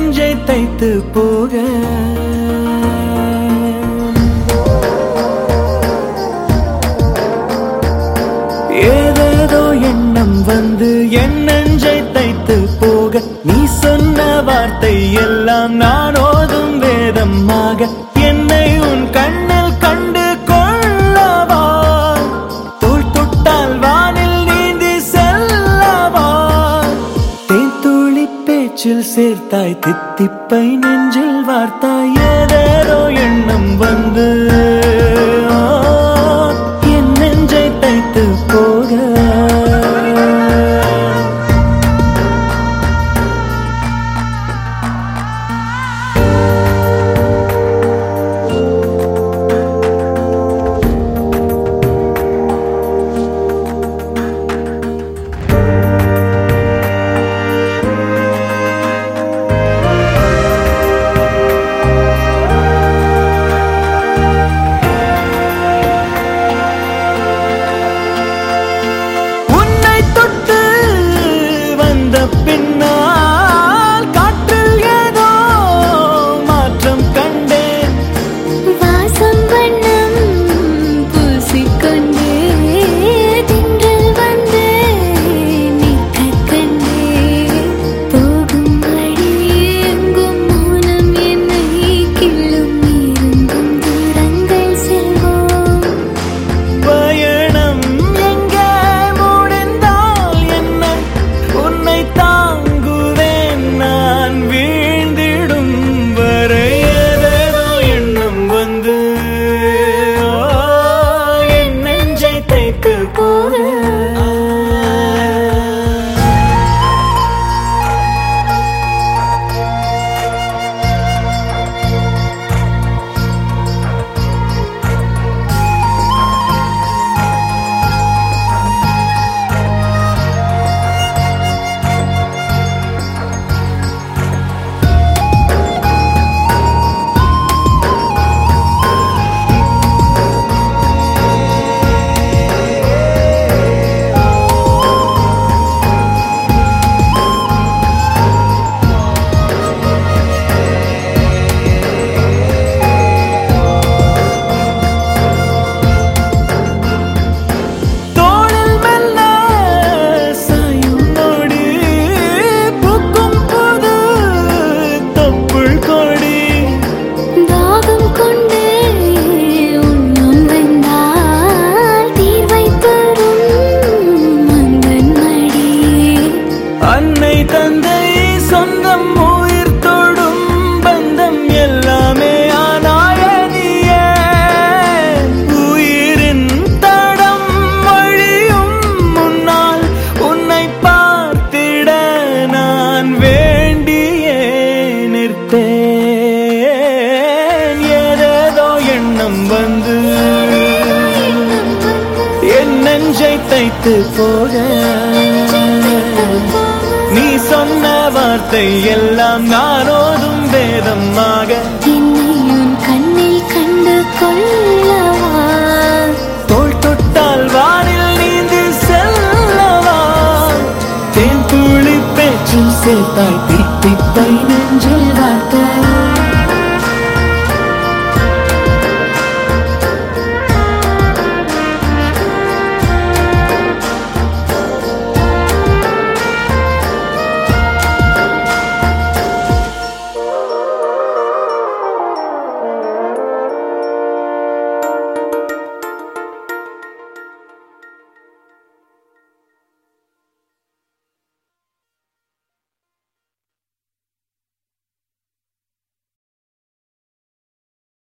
நெஞ்சை தைத்து போக ஏதேதோ எண்ணம் வந்து என் நெஞ்சை தைத்து போக நீ சொன்ன வார்த்தை எல்லாம் நான் ஓதும் வேதமாக என்னை உன் கண்ணில் கண்டு கொள்ளவா தோள் தொட்டால் வானில் நீந்தி செல்லவா தேன்துளி பேச்சில் சேர்த்தாய் தித்திப்பை நெஞ்சில் வார்த்தாய் ஏதேதோ எண்ணம் வந்து ஆ, என் நெஞ்சை தைத்து போக உன்னை தொட்டு வந்த பின்னால் காற்றில் ஏதோ மாற்றம் கண்டேன் வாசம் வண்ணம் பூசிக்கொண்டே திங்கள் வந்து நிற்கக் கண்டே போகும் வழி எங்கும் மௌனம் என்னை கிள்ளும் இருந்தும் தூரங்கள் செல்வோம் பயணம் எங்கே முடிந்தால் என்ன உன்னை தாங்குவேன் நான் வீழ்ந்திடும் வரை ஏதேதோ எண்ணம் வந்து ஆ, என் நெஞ்சை தைத்து போக தோளில் மெல்ல சாயும் நொடி பூக்கும் புது தொப்புள் கொடி தாகம் கொண்டு உன்னம் வந்தால் தீர்வை தரும் மங்கன் மடி அன்னை தந்தை சொந்தம் உயிர் தொடும் பந்தம் எல்லாமே ஆனாயனியே உயிரின் தடம் வழியும் முன்னால் உன்னை பார்த்திட நான் வேண்டியே நிற்பேன் ஏதேதோ எண்ணம் வந்து என் நெஞ்சை தைத்து போக நீ சொன்ன வார்த்தை எல்லாம் நானோதும் வேதமாக என்னை உன் கண்ணில் கண்டு கொள்ளவா தோள் தொட்டால் வானில் நீந்தி செல்லவா தேன் துளி பேச்சில் சேர்த்தாய் தித்திப்பை